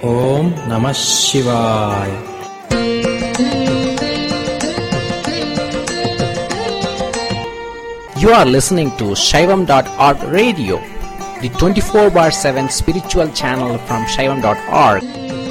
ஓம் நம சிவாய் You are listening to Shaivam.org radio, the 24 bar 7 spiritual channel from Shaivam.org.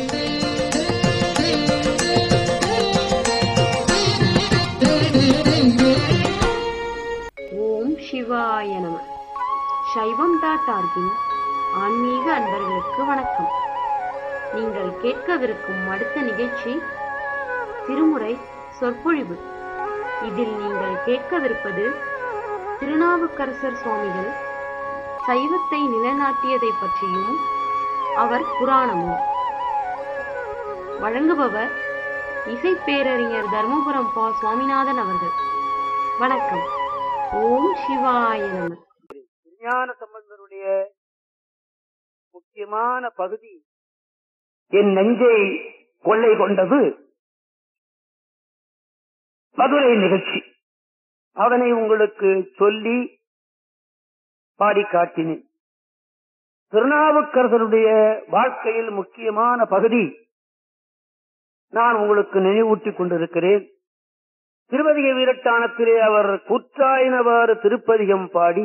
ஓம் சிவாய நம சைவம் டாட் ஆர்கின் ஆன்மீக அன்பர்களுக்கு வணக்கம் நீங்கள் கேட்கவிருக்கும் அடுத்த நிகழ்ச்சி திருமுறை சொற்பொழிவு இதில் நீங்கள் கேட்கவிருப்பது திருநாவுக்கரசர் சுவாமிகள் சைவத்தை நிலைநாட்டியதை பற்றியும் அவர் புராணமும் வழங்குபவர் இசைப்பேரறிஞர் தர்மபுரம் பா சுவாமிநாதன் அவர்கள் வணக்கம் ஓம் சிவாய நம விஞ்ஞான சம்பந்தருடைய முக்கியமான பகுதி என் நெஞ்சை கொள்ளை கொண்டது மதுரை நிகழ்ச்சி அதனை உங்களுக்கு சொல்லி பாடி காட்டினேன் திருநாவுக்கரசருடைய வாழ்க்கையில் முக்கியமான பகுதி நான் உங்களுக்கு நினைவூட்டிக் கொண்டிருக்கிறேன் திருவதிக வீரட்டானத்திலே அவர் குற்றாயினவாறு திருப்பதிகம் பாடி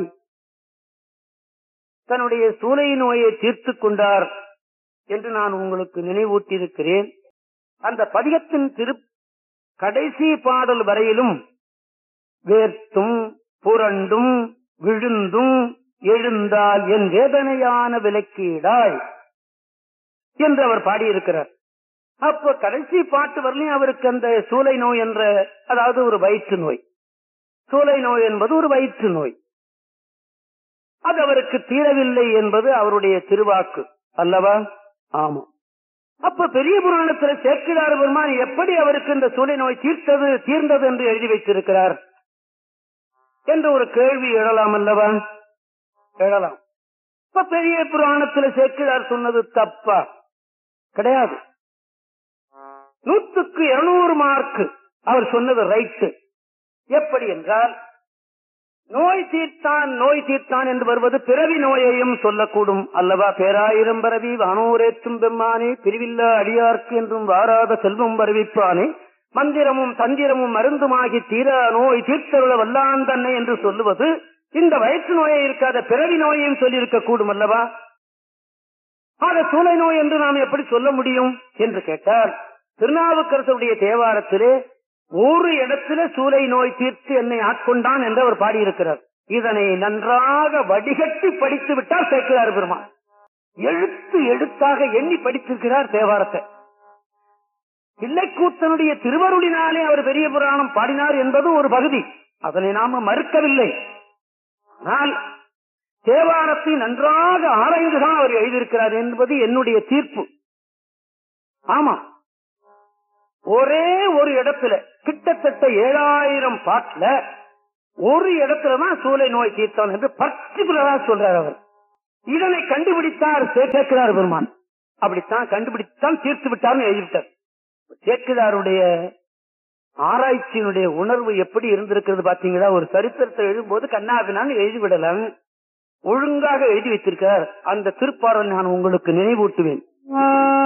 தன்னுடைய சூளை நோயை தீர்த்துக் கொண்டார் என்று நான் உங்களுக்கு நினைவூட்டியிருக்கிறேன் அந்த பதிகத்தின் திரு கடைசி பாடல் வரையிலும் வேர்த்தும் புரண்டும் விழுந்தும் எழுந்தால் என் வேதனையான விலக்கீடாய் என்று அவர் பாடியிருக்கிறார் அப்ப கடைசி பாட்டு வரலையும் அவருக்கு அந்த சூளை நோய் என்ற அதாவது ஒரு வயிற்று நோய் சூளை நோய் என்பது ஒரு வயிற்று நோய் அது அவருக்கு தீரவில்லை என்பது அவருடைய திருவாக்கு அல்லவா ஆமா அப்ப பெரிய புராணத்துல சேக்கிடார் பெருமான் எப்படி அவருக்கு இந்த சூளை நோய் தீர்த்தது தீர்ந்தது என்று எழுதி வைத்திருக்கிறார் என்று ஒரு கேள்வி எழலாம் அல்லவா எழலாம் இப்ப பெரிய புராணத்துல சேக்கிடார் சொன்னது தப்பா கிடையாது நூத்துக்கு இருநூறு மார்க் அவர் சொன்னது ரைட்டு எப்படி என்றால் நோய் தீர்த்தான் நோய் தீர்த்தான் என்று வருவது பிறவி நோயையும் சொல்லக்கூடும் அல்லவா பேராயிரம் பரவி வானோரேற்றும் பெம்மானே பிரிவில்லா அடியார்க்கு என்றும் வாராத செல்வம் வருவிப்பானே மந்திரமும் தந்திரமும் மருந்துமாகி தீரா நோய் தீர்த்தருள வல்லான் தன்னை என்று சொல்லுவது இந்த வயிற்று நோயை இருக்காத பிறவி நோயையும் சொல்லியிருக்க கூடும் அல்லவா ஆக சூளை நோய் என்று நாம் எப்படி சொல்ல முடியும் என்று கேட்டால் திருநாவுக்கரசருடைய தேவாரத்திலே ஒரு இடத்துல சூளை நோய் தீர்த்து என்னை ஆட்கொண்டான் என்று அவர் பாடியிருக்கிறார் இதனை நன்றாக வடிகட்டி படித்து விட்டால் சேர்க்கிறார் பெருமான் எழுத்து எழுத்தாக எண்ணி படித்திருக்கிறார் தேவாரத்தை பிள்ளைக்கூத்தனுடைய திருவருளினாலே அவர் பெரிய புராணம் பாடினார் என்பது ஒரு பகுதி அதனை நாம மறுக்கவில்லை ஆனால் தேவாரத்தை நன்றாக ஆராய்ந்துதான் அவர் எழுதியிருக்கிறார் என்பது என்னுடைய தீர்ப்பு ஆமா ஒரே ஒரு இடத்துல கிட்டத்தட்ட ஏழாயிரம் பாட்டுல ஒரு இடத்துலதான் சூளை நோய் தீர்த்தான் என்று பர்டிகுலரா சொல்றார் அவர் இதனை கண்டுபிடித்தார் சேர்க்கிறார் பெருமான் அப்படித்தான் கண்டுபிடித்தான் தீர்த்து விட்டார்னு எழுதிவிட்டார் சேக்கிதாருடைய ஆராய்ச்சியினுடைய உணர்வு எப்படி இருந்திருக்கிறது பாத்தீங்களா ஒரு சரித்திரத்தை எழுதும்போது கண்ணாபினான்னு எழுதிவிடலாம் ஒழுங்காக எழுதி வைத்திருக்கிறார் அந்த திருப்பாடல் நான் உங்களுக்கு நினைவூட்டுவேன்